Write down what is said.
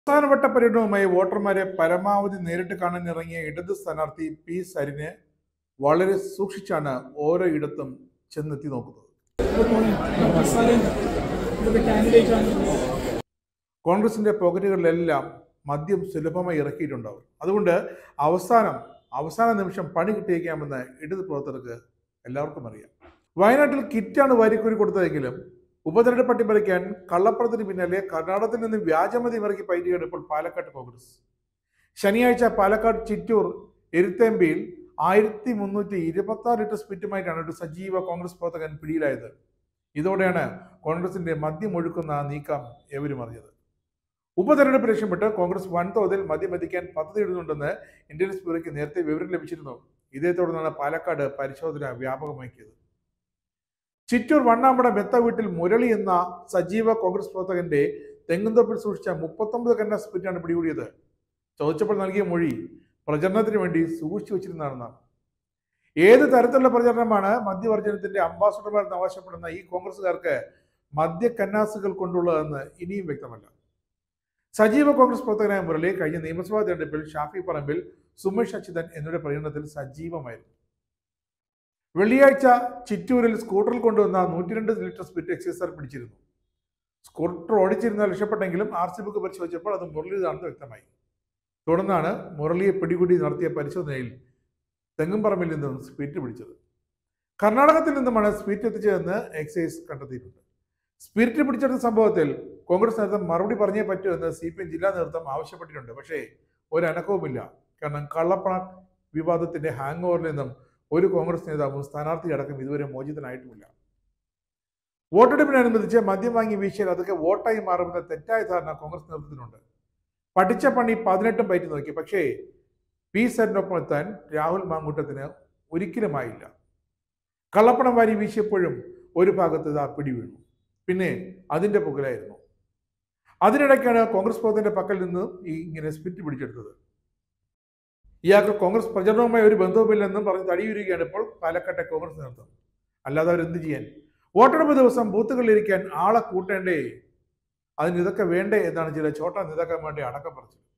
അവസാനവട്ട പര്യടനവുമായി വോട്ടർമാരെ പരമാവധി നേരിട്ട് കാണാൻ ഇറങ്ങിയ ഇടത് സ്ഥാനാർത്ഥി പി സരിന് വളരെ സൂക്ഷിച്ചാണ് ഓരോ ഇടത്തും ചെന്നെത്തി നോക്കുന്നത് കോൺഗ്രസിന്റെ പോക്കറ്റുകളിലെല്ലാം മദ്യം സുലഭമായി ഇറക്കിയിട്ടുണ്ടാവും അതുകൊണ്ട് അവസാനം അവസാന നിമിഷം പണി കിട്ടിയേക്കാമെന്ന് ഇടത് പ്രവർത്തകർക്ക് എല്ലാവർക്കും അറിയാം വയനാട്ടിൽ കിറ്റാണ് വാരിക്കൂരി കൊടുത്തതെങ്കിലും ഉപതെരഞ്ഞെടുപ്പ് പട്ടിമറിക്കാൻ കള്ളപ്പണത്തിന് പിന്നാലെ കർണാടകത്തിൽ നിന്ന് വ്യാജമതി ഇറക്കി പയറ്റുകയാണ് ഇപ്പോൾ പാലക്കാട് കോൺഗ്രസ് ശനിയാഴ്ച പാലക്കാട് ചിറ്റൂർ എരുത്തേമ്പിയിൽ ആയിരത്തി മുന്നൂറ്റി ഇരുപത്തി ആറ് ലിറ്റർ സ്പിറ്റുമായിട്ടാണ് ഒരു സജീവ കോൺഗ്രസ് പ്രവർത്തകൻ പിടിയിലായത് ഇതോടെയാണ് കോൺഗ്രസിന്റെ മദ്യം ഒഴുക്കുന്ന നീക്കം ഏവരും അറിഞ്ഞത് ഉപതെരഞ്ഞെടുപ്പ് ലക്ഷ്യമിട്ട് കോൺഗ്രസ് വൻതോതിൽ മദ്യം എത്തിക്കാൻ പദ്ധതിയിടുന്നുണ്ടെന്ന് ഇന്റലിജൻസ് ബ്യൂറോയ്ക്ക് നേരത്തെ വിവരം ലഭിച്ചിരുന്നു ഇതേ തുടർന്നാണ് പാലക്കാട് പരിശോധന വ്യാപകമാക്കിയത് ചിറ്റൂർ വണ്ണാമ്പട മെത്ത വീട്ടിൽ മുരളി എന്ന സജീവ കോൺഗ്രസ് പ്രവർത്തകന്റെ തെങ്ങുംതൊപ്പിൽ സൂക്ഷിച്ച മുപ്പത്തൊമ്പത് കന്ന സ്പിറ്റാണ് പിടികൂടിയത് ചോദിച്ചപ്പോൾ നൽകിയ മൊഴി പ്രചരണത്തിന് വേണ്ടി സൂക്ഷിച്ചു വെച്ചിരുന്നതാണെന്നാണ് ഏത് തരത്തിലുള്ള പ്രചരണമാണ് മദ്യവർജനത്തിന്റെ അംബാസഡർമാരെന്ന് ആവശ്യപ്പെടുന്ന ഈ കോൺഗ്രസുകാർക്ക് മദ്യ കന്നാസുകൾ കൊണ്ടുള്ളതെന്ന് ഇനിയും വ്യക്തമല്ല സജീവ കോൺഗ്രസ് പ്രവർത്തകനായ മുരളി കഴിഞ്ഞ നിയമസഭാ തെരഞ്ഞെടുപ്പിൽ ഷാഫി പറമ്പിൽ സുമേഷ് അച്യുതൻ എന്നിവരുടെ പ്രചരണത്തിൽ സജീവമായിരുന്നു വെള്ളിയാഴ്ച ചിറ്റൂരിൽ സ്കൂട്ടറിൽ കൊണ്ടുവന്ന നൂറ്റി രണ്ട് ലിറ്റർ സ്പിറ്റ് എക്സൈസർ പിടിച്ചിരുന്നു സ്കൂട്ടർ ഓടിച്ചിരുന്ന രക്ഷപ്പെട്ടെങ്കിലും ആർ സി ബുക്ക് പരിശോധിച്ചപ്പോൾ അത് മുരളിതാണെന്ന് വ്യക്തമായി തുടർന്നാണ് മുരളിയെ പിടികൂടി നടത്തിയ പരിശോധനയിൽ തെങ്ങുംപറമ്പിൽ നിന്നും സ്പിറ്റ് പിടിച്ചത് കർണാടകത്തിൽ നിന്നുമാണ് സ്പിറ്റ് എത്തിച്ചതെന്ന് എക്സൈസ് കണ്ടെത്തിയിട്ടുണ്ട് സ്പിരിറ്റ് പിടിച്ചെടുത്ത സംഭവത്തിൽ കോൺഗ്രസ് നേതൃത്വം മറുപടി പറഞ്ഞേ പറ്റൂ എന്ന് സി പി എം ജില്ലാ നേതൃത്വം ആവശ്യപ്പെട്ടിട്ടുണ്ട് പക്ഷേ ഒരു അനക്കവുമില്ല കാരണം കള്ളപ്പണ വിവാദത്തിന്റെ ഹാങ് ഓവറിൽ നിന്നും ഒരു കോൺഗ്രസ് നേതാവും സ്ഥാനാർത്ഥി അടക്കം ഇതുവരെ മോചിതനായിട്ടുമില്ല വോട്ടെടുപ്പിനനുബന്ധിച്ച് മദ്യം വാങ്ങി വീശിയാൽ അതൊക്കെ വോട്ടായി മാറുമെന്ന തെറ്റായ ധാരണ കോൺഗ്രസ് നേതൃത്വത്തിനുണ്ട് പഠിച്ച പണി പതിനെട്ടും പയറ്റി നോക്കി പക്ഷേ പി സെറ്റിനൊപ്പം എത്താൻ രാഹുൽ മാങ്കൂട്ടത്തിന് ഒരിക്കലുമായില്ല കള്ളപ്പണം വാരി വീശിയപ്പോഴും ഒരു ഭാഗത്ത് ഇതാ പിടി വീണു പിന്നെ അതിന്റെ പുകലായിരുന്നു അതിനിടയ്ക്കാണ് കോൺഗ്രസ് പ്രവർത്തകന്റെ പക്കൽ നിന്ന് ഈ ഇങ്ങനെ സ്പിറ്റ് പിടിച്ചെടുത്തത് ഇയാൾക്ക് കോൺഗ്രസ് പ്രചരണവുമായി ഒരു ബന്ധവുമില്ലെന്നും പറഞ്ഞ് തടിയുരികയാണ് ഇപ്പോൾ പാലക്കാട്ടെ കോൺഗ്രസ് നേതൃത്വം അല്ലാതെ അവരെന്ത് ചെയ്യാൻ വോട്ടെടുപ്പ് ദിവസം ബൂത്തുകളിലിരിക്കാൻ ആളെ കൂട്ടേണ്ടേ അതിന് ഇതൊക്കെ വേണ്ടേ എന്നാണ് ചില ചോട്ട നേതാക്കന്മാരുടെ അടക്കം പറഞ്ഞത്